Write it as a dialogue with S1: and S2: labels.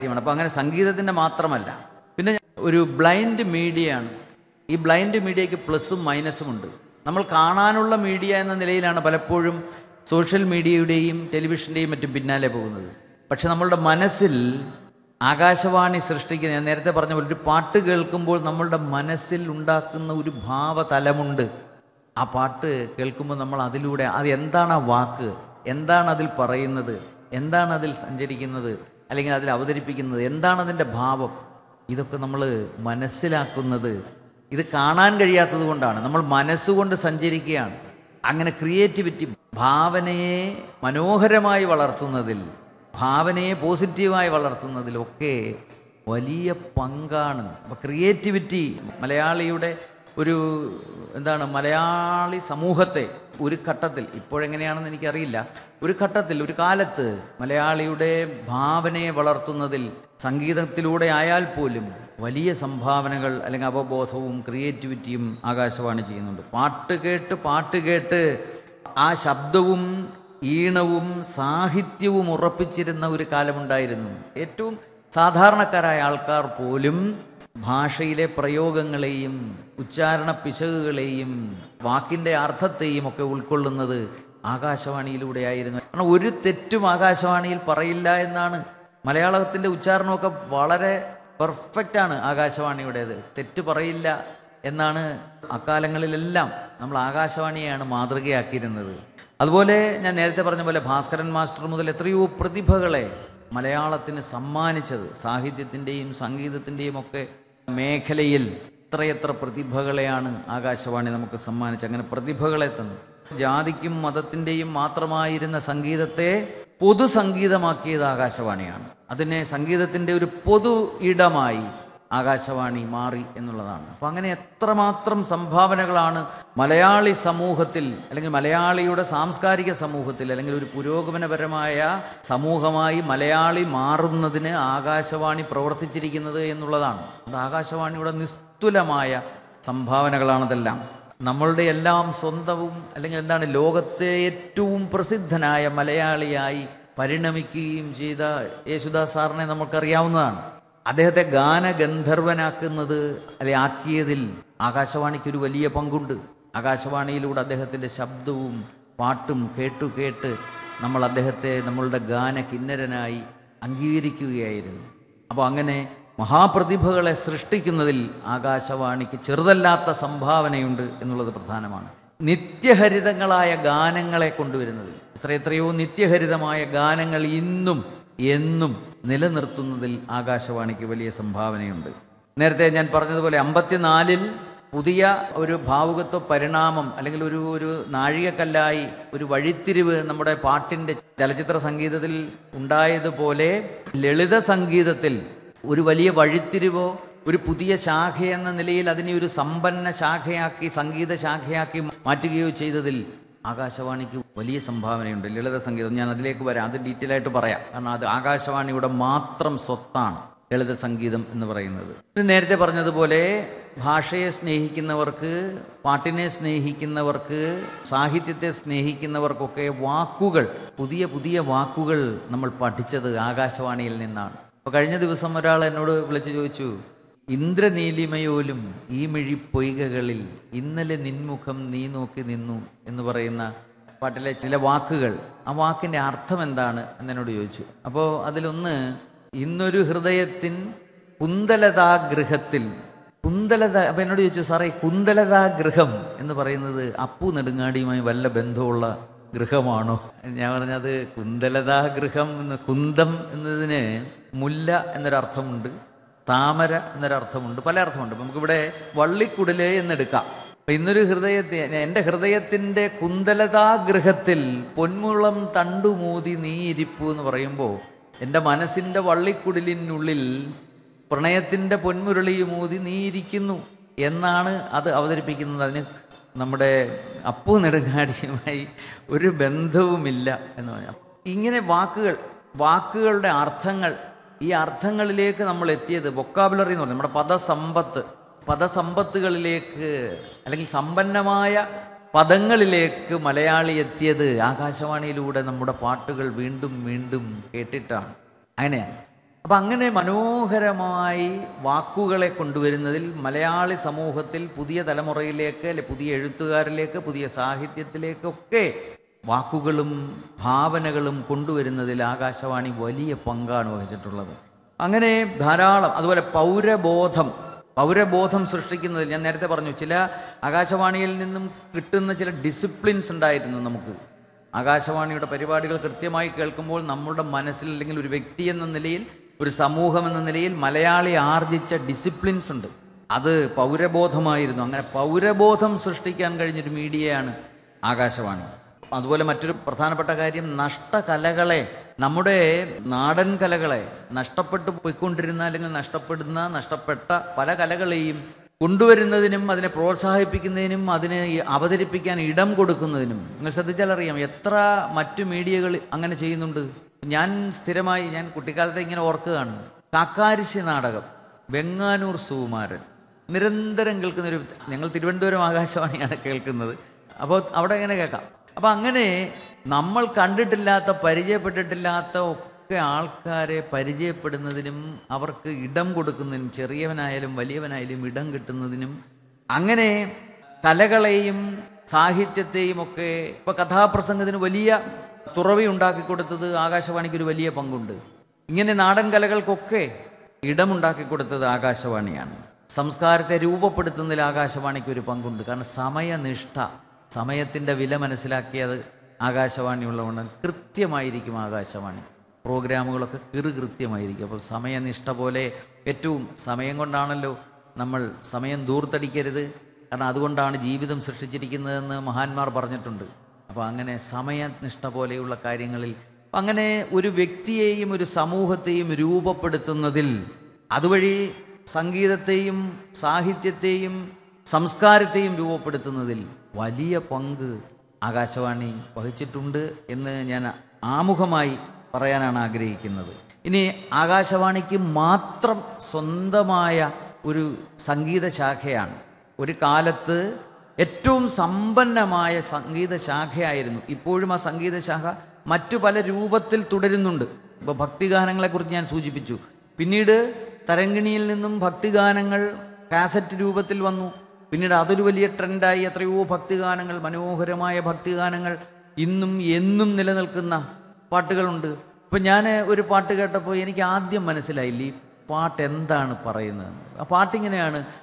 S1: കാര്യമാണ് അപ്പോൾ അങ്ങനെ സംഗീതത്തിൻ്റെ മാത്രമല്ല പിന്നെ ഒരു ബ്ലൈൻഡ് മീഡിയയാണ് ഈ ബ്ലൈൻഡ് മീഡിയയ്ക്ക് പ്ലസും മൈനസും ഉണ്ട് നമ്മൾ കാണാനുള്ള മീഡിയ എന്ന നിലയിലാണ് പലപ്പോഴും സോഷ്യൽ മീഡിയയുടെയും ടെലിവിഷൻ്റെയും മറ്റും പിന്നാലെ പോകുന്നത് പക്ഷെ നമ്മളുടെ മനസ്സിൽ ആകാശവാണി സൃഷ്ടിക്കുന്ന ഞാൻ നേരത്തെ പറഞ്ഞ പോലെ ഒരു പാട്ട് കേൾക്കുമ്പോൾ നമ്മളുടെ മനസ്സിൽ ഉണ്ടാക്കുന്ന ഒരു ഭാവതലമുണ്ട് ആ പാട്ട് കേൾക്കുമ്പോൾ നമ്മൾ അതിലൂടെ അത് എന്താണ് ആ വാക്ക് എന്താണ് അതിൽ പറയുന്നത് എന്താണ് അതിൽ സഞ്ചരിക്കുന്നത് അല്ലെങ്കിൽ അതിൽ അവതരിപ്പിക്കുന്നത് എന്താണ് അതിൻ്റെ ഭാവം ഇതൊക്കെ നമ്മൾ മനസ്സിലാക്കുന്നത് ഇത് കാണാൻ കഴിയാത്തത് കൊണ്ടാണ് നമ്മൾ മനസ്സുകൊണ്ട് സഞ്ചരിക്കുകയാണ് അങ്ങനെ ക്രിയേറ്റിവിറ്റി ഭാവനയെ മനോഹരമായി വളർത്തുന്നതിൽ ഭാവനയെ പോസിറ്റീവായി വളർത്തുന്നതിലൊക്കെ വലിയ പങ്കാണ് അപ്പോൾ ക്രിയേറ്റിവിറ്റി മലയാളിയുടെ ഒരു എന്താണ് മലയാളി സമൂഹത്തെ ഒരു ഘട്ടത്തിൽ ഇപ്പോഴെങ്ങനെയാണെന്ന് എനിക്കറിയില്ല ഒരു ഘട്ടത്തിൽ ഒരു കാലത്ത് മലയാളിയുടെ ഭാവനയെ വളർത്തുന്നതിൽ സംഗീതത്തിലൂടെ ആയാൽ പോലും വലിയ സംഭാവനകൾ അല്ലെങ്കിൽ അവബോധവും ക്രിയേറ്റിവിറ്റിയും ആകാശവാണി ചെയ്യുന്നുണ്ട് പാട്ട് കേട്ട് പാട്ട് കേട്ട് ആ ശബ്ദവും ഈണവും സാഹിത്യവും ഉറപ്പിച്ചിരുന്ന ഒരു കാലമുണ്ടായിരുന്നു ഏറ്റവും സാധാരണക്കാരായ ആൾക്കാർ പോലും ഭാഷയിലെ പ്രയോഗങ്ങളെയും ഉച്ചാരണ പിശകുകളെയും വാക്കിൻ്റെ അർത്ഥത്തെയും ഒക്കെ ഉൾക്കൊള്ളുന്നത് ആകാശവാണിയിലൂടെയായിരുന്നു കാരണം ഒരു തെറ്റും ആകാശവാണിയിൽ പറയില്ല എന്നാണ് മലയാളത്തിൻ്റെ ഉച്ചാരണമൊക്കെ വളരെ പെർഫെക്റ്റാണ് ആകാശവാണിയുടേത് തെറ്റ് പറയില്ല എന്നാണ് അക്കാലങ്ങളിലെല്ലാം നമ്മൾ ആകാശവാണിയെയാണ് മാതൃകയാക്കിയിരുന്നത് അതുപോലെ ഞാൻ നേരത്തെ പറഞ്ഞ പോലെ ഭാസ്കരൻ മാസ്റ്റർ മുതൽ എത്രയോ പ്രതിഭകളെ മലയാളത്തിന് സമ്മാനിച്ചത് സാഹിത്യത്തിൻ്റെയും സംഗീതത്തിൻ്റെയും ഒക്കെ മേഖലയിൽ എത്രയെത്ര പ്രതിഭകളെയാണ് ആകാശവാണി നമുക്ക് സമ്മാനിച്ചത് അങ്ങനെ പ്രതിഭകളെ തന്നു ജാതിക്കും മതത്തിൻ്റെയും മാത്രമായിരുന്ന സംഗീതത്തെ പൊതു സംഗീതമാക്കിയത് ആകാശവാണിയാണ് അതിനെ സംഗീതത്തിൻ്റെ ഒരു പൊതു ഇടമായി ആകാശവാണി മാറി എന്നുള്ളതാണ് അപ്പം അങ്ങനെ എത്രമാത്രം സംഭാവനകളാണ് മലയാളി സമൂഹത്തിൽ അല്ലെങ്കിൽ മലയാളിയുടെ സാംസ്കാരിക സമൂഹത്തിൽ അല്ലെങ്കിൽ ഒരു പുരോഗമനപരമായ സമൂഹമായി മലയാളി മാറുന്നതിന് ആകാശവാണി പ്രവർത്തിച്ചിരിക്കുന്നത് എന്നുള്ളതാണ് അത് ആകാശവാണിയുടെ നിസ്തുലമായ സംഭാവനകളാണതെല്ലാം നമ്മളുടെ എല്ലാം സ്വന്തവും അല്ലെങ്കിൽ എന്താണ് ലോകത്തെ ഏറ്റവും പ്രസിദ്ധനായ മലയാളിയായി പരിണമിക്കുകയും ചെയ്ത യേശുദാസ് സാറിനെ നമുക്കറിയാവുന്നതാണ് അദ്ദേഹത്തെ ഗാനഗന്ധർവനാക്കുന്നത് അല്ലെ ആക്കിയതിൽ ആകാശവാണിക്ക് ഒരു വലിയ പങ്കുണ്ട് ആകാശവാണിയിലൂടെ അദ്ദേഹത്തിൻ്റെ ശബ്ദവും പാട്ടും കേട്ടു കേട്ട് നമ്മൾ അദ്ദേഹത്തെ നമ്മളുടെ ഗാന കിന്നരനായി അംഗീകരിക്കുകയായിരുന്നു അപ്പോൾ അങ്ങനെ മഹാപ്രതിഭകളെ സൃഷ്ടിക്കുന്നതിൽ ആകാശവാണിക്ക് ചെറുതല്ലാത്ത സംഭാവനയുണ്ട് എന്നുള്ളത് പ്രധാനമാണ് നിത്യഹരിതങ്ങളായ ഗാനങ്ങളെ കൊണ്ടുവരുന്നതിൽ എത്രയെത്രയോ നിത്യഹരിതമായ ഗാനങ്ങൾ ഇന്നും എന്നും നിലനിർത്തുന്നതിൽ ആകാശവാണിക്ക് വലിയ സംഭാവനയുണ്ട് നേരത്തെ ഞാൻ പറഞ്ഞതുപോലെ അമ്പത്തിനാലിൽ പുതിയ ഒരു ഭാവുകത്വ പരിണാമം അല്ലെങ്കിൽ ഒരു ഒരു നാഴികക്കല്ലായി ഒരു വഴിത്തിരിവ് നമ്മുടെ പാട്ടിൻ്റെ ചലച്ചിത്ര സംഗീതത്തിൽ ഉണ്ടായതുപോലെ ലളിത സംഗീതത്തിൽ ഒരു വലിയ വഴിത്തിരിവോ ഒരു പുതിയ ശാഖ എന്ന നിലയിൽ അതിനെ ഒരു സമ്പന്ന ശാഖയാക്കി സംഗീത ശാഖയാക്കി മാറ്റുകയോ ചെയ്തതിൽ ആകാശവാണിക്ക് വലിയ സംഭാവനയുണ്ട് ലളിത സംഗീതം ഞാൻ അതിലേക്ക് വരാം അത് ഡീറ്റെയിൽ ആയിട്ട് പറയാം കാരണം അത് ആകാശവാണിയുടെ മാത്രം സ്വത്താണ് ലളിത സംഗീതം എന്ന് പറയുന്നത് ഇത് നേരത്തെ പറഞ്ഞതുപോലെ ഭാഷയെ സ്നേഹിക്കുന്നവർക്ക് പാട്ടിനെ സ്നേഹിക്കുന്നവർക്ക് സാഹിത്യത്തെ സ്നേഹിക്കുന്നവർക്കൊക്കെ വാക്കുകൾ പുതിയ പുതിയ വാക്കുകൾ നമ്മൾ പഠിച്ചത് ആകാശവാണിയിൽ നിന്നാണ് അപ്പോൾ കഴിഞ്ഞ ദിവസം ഒരാൾ എന്നോട് വിളിച്ച് ചോദിച്ചു ഇന്ദ്രനീലിമയോലും ഈ മിഴി പൊയ്കകളിൽ ഇന്നലെ നിൻമുഖം നീ നോക്കി നിന്നു എന്ന് പറയുന്ന പാട്ടിലെ ചില വാക്കുകൾ ആ വാക്കിൻ്റെ അർത്ഥം എന്താണ് എന്നോട് ചോദിച്ചു അപ്പോൾ അതിലൊന്ന് ഇന്നൊരു ഹൃദയത്തിൻ കുന്തലതാഗൃഹത്തിൽ കുന്തലത അപ്പം എന്നോട് ചോദിച്ചു സാറേ ഈ കുന്തലതാഗൃഹം എന്ന് പറയുന്നത് അപ്പു നെടുങ്ങാടിയുമായി വല്ല ബന്ധമുള്ള ഗൃഹമാണോ ഞാൻ പറഞ്ഞത് കുന്തലതാഗൃഹം എന്ന് കുന്തം എന്നതിന് മുല്ല എന്നൊരർത്ഥമുണ്ട് താമര എന്നൊരർത്ഥമുണ്ട് പല അർത്ഥമുണ്ട് അപ്പം നമുക്കിവിടെ വള്ളിക്കുടല് എന്നെടുക്കാം അപ്പം ഇന്നൊരു ഹൃദയത്തെ എൻ്റെ ഹൃദയത്തിൻ്റെ കുന്തലതാഗൃഹത്തിൽ പൊന്മുളം തണ്ടുമൂതി നീ ഇരിപ്പു എന്ന് പറയുമ്പോൾ എൻ്റെ മനസ്സിൻ്റെ വള്ളിക്കുടലിനുള്ളിൽ പ്രണയത്തിൻ്റെ പൊന്മുരളിയുമൂതി നീ ഇരിക്കുന്നു എന്നാണ് അത് അവതരിപ്പിക്കുന്നത് അതിന് നമ്മുടെ അപ്പു നെടുങ്ങാടിയുമായി ഒരു ബന്ധവുമില്ല എന്ന് പറഞ്ഞു ഇങ്ങനെ വാക്കുകൾ വാക്കുകളുടെ അർത്ഥങ്ങൾ ഈ അർത്ഥങ്ങളിലേക്ക് നമ്മൾ എത്തിയത് വൊക്കാബുലറി എന്ന് പറഞ്ഞാൽ നമ്മുടെ പദസമ്പത്ത് പദസമ്പത്തുകളിലേക്ക് അല്ലെങ്കിൽ സമ്പന്നമായ പദങ്ങളിലേക്ക് മലയാളി എത്തിയത് ആകാശവാണിയിലൂടെ നമ്മുടെ പാട്ടുകൾ വീണ്ടും വീണ്ടും കേട്ടിട്ടാണ് അങ്ങനെയാണ് അപ്പം അങ്ങനെ മനോഹരമായി വാക്കുകളെ കൊണ്ടുവരുന്നതിൽ മലയാളി സമൂഹത്തിൽ പുതിയ തലമുറയിലേക്ക് അല്ലെ പുതിയ എഴുത്തുകാരിലേക്ക് പുതിയ സാഹിത്യത്തിലേക്കൊക്കെ വാക്കുകളും ഭാവനകളും കൊണ്ടുവരുന്നതിൽ ആകാശവാണി വലിയ പങ്കാണ് വഹിച്ചിട്ടുള്ളത് അങ്ങനെ ധാരാളം അതുപോലെ പൗരബോധം പൗരബോധം സൃഷ്ടിക്കുന്നതിൽ ഞാൻ നേരത്തെ പറഞ്ഞു ചില ആകാശവാണിയിൽ നിന്നും കിട്ടുന്ന ചില ഡിസിപ്ലിൻസ് ഉണ്ടായിരുന്നു നമുക്ക് ആകാശവാണിയുടെ പരിപാടികൾ കൃത്യമായി കേൾക്കുമ്പോൾ നമ്മുടെ മനസ്സിൽ അല്ലെങ്കിൽ ഒരു വ്യക്തി എന്ന നിലയിൽ ഒരു സമൂഹം എന്ന നിലയിൽ മലയാളി ആർജിച്ച ഡിസിപ്ലിൻസ് ഉണ്ട് അത് പൗരബോധമായിരുന്നു അങ്ങനെ പൗരബോധം സൃഷ്ടിക്കാൻ കഴിഞ്ഞൊരു മീഡിയയാണ് ആകാശവാണി അതുപോലെ മറ്റൊരു പ്രധാനപ്പെട്ട കാര്യം നഷ്ടകലകളെ നമ്മുടെ നാടൻ കലകളെ നഷ്ടപ്പെട്ടു പോയിക്കൊണ്ടിരുന്ന അല്ലെങ്കിൽ നഷ്ടപ്പെടുന്ന നഷ്ടപ്പെട്ട പല കലകളെയും കൊണ്ടുവരുന്നതിനും അതിനെ പ്രോത്സാഹിപ്പിക്കുന്നതിനും അതിനെ ഈ അവതരിപ്പിക്കാൻ ഇടം കൊടുക്കുന്നതിനും നിങ്ങൾ ശ്രദ്ധിച്ചാൽ അറിയാം എത്ര മറ്റു മീഡിയകൾ അങ്ങനെ ചെയ്യുന്നുണ്ട് ഞാൻ സ്ഥിരമായി ഞാൻ കുട്ടിക്കാലത്തെ ഇങ്ങനെ ഓർക്കുകയാണ് കാക്കാരിശി നാടകം വെങ്ങാനൂർ സുകുമാരൻ നിരന്തരം കേൾക്കുന്നൊരു ഞങ്ങൾ തിരുവനന്തപുരം ആകാശവാണിയാണ് കേൾക്കുന്നത് അപ്പോൾ അവിടെ ഇങ്ങനെ കേൾക്കാം അപ്പം അങ്ങനെ നമ്മൾ കണ്ടിട്ടില്ലാത്ത പരിചയപ്പെട്ടിട്ടില്ലാത്ത ഒക്കെ ആൾക്കാരെ പരിചയപ്പെടുന്നതിനും അവർക്ക് ഇടം കൊടുക്കുന്നതിനും ചെറിയവനായാലും വലിയവനായാലും ഇടം കിട്ടുന്നതിനും അങ്ങനെ കലകളെയും സാഹിത്യത്തെയും ഒക്കെ ഇപ്പൊ കഥാപ്രസംഗത്തിന് വലിയ തുറവി ഉണ്ടാക്കി കൊടുത്തത് ആകാശവാണിക്ക് ഒരു വലിയ പങ്കുണ്ട് ഇങ്ങനെ നാടൻ കലകൾക്കൊക്കെ ഇടമുണ്ടാക്കി കൊടുത്തത് ആകാശവാണിയാണ് സംസ്കാരത്തെ രൂപപ്പെടുത്തുന്നതിൽ ആകാശവാണിക്ക് ഒരു പങ്കുണ്ട് കാരണം സമയനിഷ്ഠ സമയത്തിൻ്റെ വില മനസ്സിലാക്കിയത് ആകാശവാണി ഉള്ളതുകൊണ്ട് കൃത്യമായിരിക്കും ആകാശവാണി പ്രോഗ്രാമുകളൊക്കെ കിറു കൃത്യമായിരിക്കും അപ്പോൾ സമയനിഷ്ഠ പോലെ ഏറ്റവും സമയം കൊണ്ടാണല്ലോ നമ്മൾ സമയം ദൂർത്തടിക്കരുത് കാരണം അതുകൊണ്ടാണ് ജീവിതം സൃഷ്ടിച്ചിരിക്കുന്നതെന്ന് മഹാന്മാർ പറഞ്ഞിട്ടുണ്ട് അപ്പോൾ അങ്ങനെ സമയനിഷ്ഠ പോലെയുള്ള കാര്യങ്ങളിൽ അങ്ങനെ ഒരു വ്യക്തിയെയും ഒരു സമൂഹത്തെയും രൂപപ്പെടുത്തുന്നതിൽ അതുവഴി സംഗീതത്തെയും സാഹിത്യത്തെയും സംസ്കാരത്തെയും രൂപപ്പെടുത്തുന്നതിൽ വലിയ പങ്ക് ആകാശവാണി വഹിച്ചിട്ടുണ്ട് എന്ന് ഞാൻ ആമുഖമായി പറയാനാണ് ആഗ്രഹിക്കുന്നത് ഇനി ആകാശവാണിക്ക് മാത്രം സ്വന്തമായ ഒരു സംഗീത ശാഖയാണ് ഒരു കാലത്ത് ഏറ്റവും സമ്പന്നമായ സംഗീത ശാഖയായിരുന്നു ഇപ്പോഴും ആ സംഗീത ശാഖ മറ്റു പല രൂപത്തിൽ തുടരുന്നുണ്ട് ഇപ്പോൾ ഭക്തിഗാനങ്ങളെക്കുറിച്ച് ഞാൻ സൂചിപ്പിച്ചു പിന്നീട് തരങ്കിണിയിൽ നിന്നും ഭക്തിഗാനങ്ങൾ കാസറ്റ് രൂപത്തിൽ വന്നു പിന്നീട് അതൊരു വലിയ ട്രെൻഡായി എത്രയോ ഭക്തിഗാനങ്ങൾ മനോഹരമായ ഭക്തിഗാനങ്ങൾ ഇന്നും എന്നും നിലനിൽക്കുന്ന പാട്ടുകളുണ്ട് ഇപ്പം ഞാൻ ഒരു പാട്ട് കേട്ടപ്പോൾ എനിക്ക് ആദ്യം മനസ്സിലായില്ല ഈ പാട്ട് എന്താണ് പറയുന്നത് ആ പാട്ടിങ്ങനെയാണ്